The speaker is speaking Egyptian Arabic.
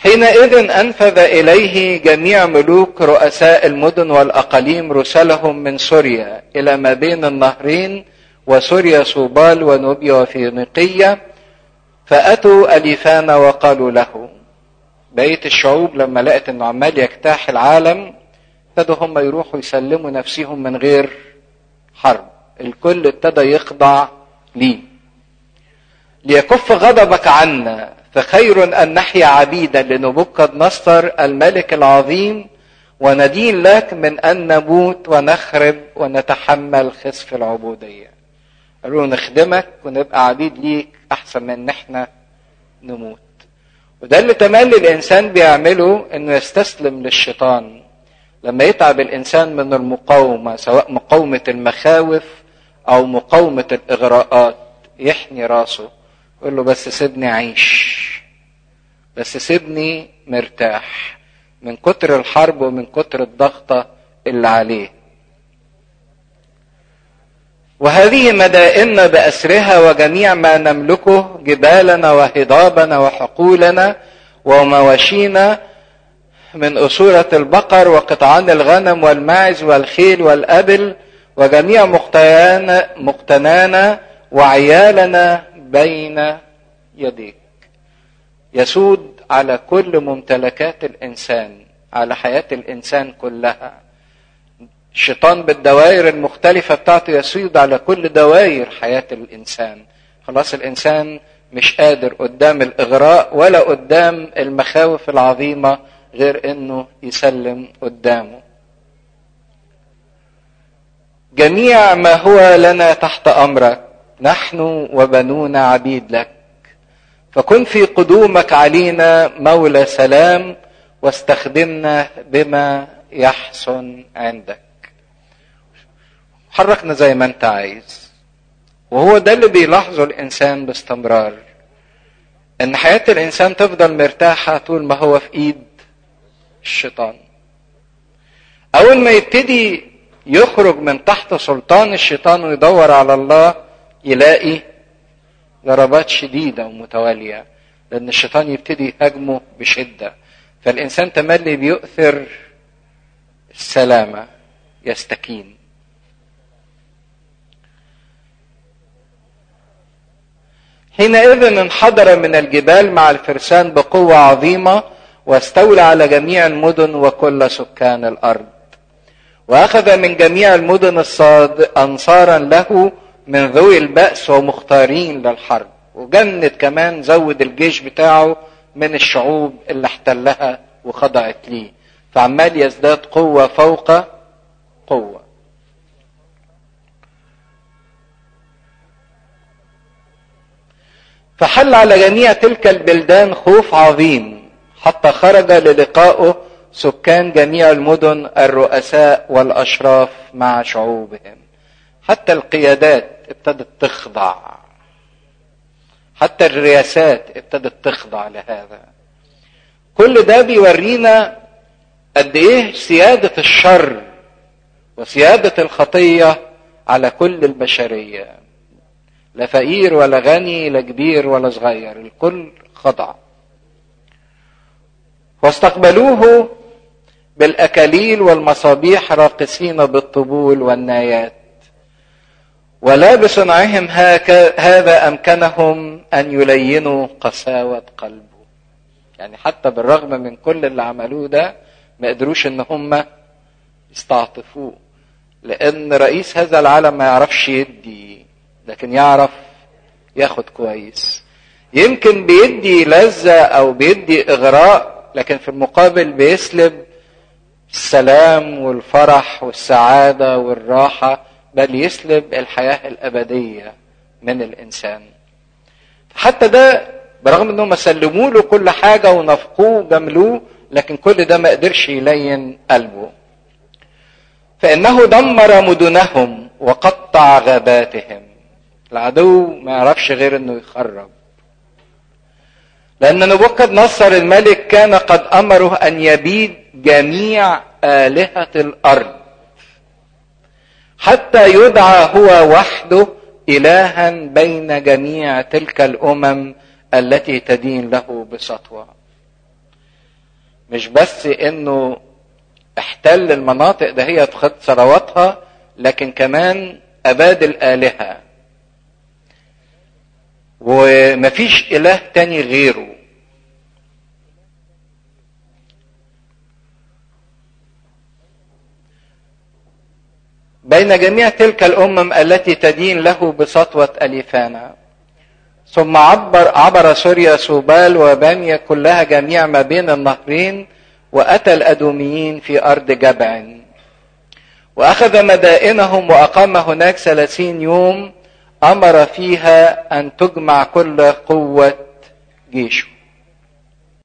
حينئذ انفذ اليه جميع ملوك رؤساء المدن والاقاليم رسلهم من سوريا الى ما بين النهرين وسوريا صوبال ونوبيا وفينيقيه فاتوا اليفان وقالوا له بقيه الشعوب لما لقت انه عمال يجتاح العالم ابتدوا هم يروحوا يسلموا نفسهم من غير حرب الكل ابتدى يخضع ليه ليكف غضبك عنا فخير ان نحيا عبيدا لنبوكد نصر الملك العظيم وندين لك من ان نموت ونخرب ونتحمل خسف العبوديه قالوا نخدمك ونبقى عبيد ليك احسن من ان احنا نموت وده اللي تملي الانسان بيعمله انه يستسلم للشيطان لما يتعب الانسان من المقاومه سواء مقاومه المخاوف او مقاومه الاغراءات يحني راسه يقول له بس سيبني اعيش بس سيبني مرتاح من كتر الحرب ومن كتر الضغطه اللي عليه وهذه مدائننا بأسرها وجميع ما نملكه جبالنا وهضابنا وحقولنا ومواشينا من أسورة البقر وقطعان الغنم والماعز والخيل والأبل وجميع مقتنانا, مقتنانا وعيالنا بين يديك يسود على كل ممتلكات الإنسان على حياة الإنسان كلها الشيطان بالدوائر المختلفة بتاعته يسود على كل دوائر حياة الإنسان خلاص الإنسان مش قادر قدام الإغراء ولا قدام المخاوف العظيمة غير إنه يسلم قدامه جميع ما هو لنا تحت أمرك نحن وبنونا عبيد لك فكن في قدومك علينا مولى سلام واستخدمنا بما يحسن عندك حركنا زي ما انت عايز وهو ده اللي بيلاحظه الانسان باستمرار ان حياة الانسان تفضل مرتاحة طول ما هو في ايد الشيطان اول ما يبتدي يخرج من تحت سلطان الشيطان ويدور على الله يلاقي ضربات شديدة ومتوالية لأن الشيطان يبتدي يهاجمه بشدة فالإنسان تملي بيؤثر السلامة يستكين حينئذ انحدر من الجبال مع الفرسان بقوة عظيمة واستولى على جميع المدن وكل سكان الأرض وأخذ من جميع المدن الصاد أنصارا له من ذوي البأس ومختارين للحرب وجند كمان زود الجيش بتاعه من الشعوب اللي احتلها وخضعت ليه فعمال يزداد قوة فوق قوة فحل على جميع تلك البلدان خوف عظيم حتى خرج للقائه سكان جميع المدن الرؤساء والاشراف مع شعوبهم حتى القيادات ابتدت تخضع حتى الرياسات ابتدت تخضع لهذا كل ده بيورينا قد ايه سياده الشر وسياده الخطيه على كل البشريه لا فقير ولا غني لا كبير ولا صغير الكل خضع واستقبلوه بالاكاليل والمصابيح راقصين بالطبول والنايات ولا بصنعهم هذا امكنهم ان يلينوا قساوه قلبه يعني حتى بالرغم من كل اللي عملوه ده ما قدروش ان هم يستعطفوه لان رئيس هذا العالم ما يعرفش يدي لكن يعرف ياخد كويس يمكن بيدي لذة او بيدي اغراء لكن في المقابل بيسلب السلام والفرح والسعادة والراحة بل يسلب الحياة الأبدية من الإنسان حتى ده برغم انهم سلموا له كل حاجة ونفقوه جملوه لكن كل ده ما قدرش يلين قلبه فإنه دمر مدنهم وقطع غاباتهم العدو ما يعرفش غير انه يخرب لان نبوكد نصر الملك كان قد امره ان يبيد جميع الهه الارض حتى يدعى هو وحده الها بين جميع تلك الامم التي تدين له بسطوه مش بس انه احتل المناطق ده هي خد ثرواتها لكن كمان اباد الالهه ومفيش اله تاني غيره بين جميع تلك الامم التي تدين له بسطوه اليفانا ثم عبر عبر سوريا سوبال وبانيا كلها جميع ما بين النهرين واتى الادوميين في ارض جبع واخذ مدائنهم واقام هناك ثلاثين يوم امر فيها ان تجمع كل قوه جيشه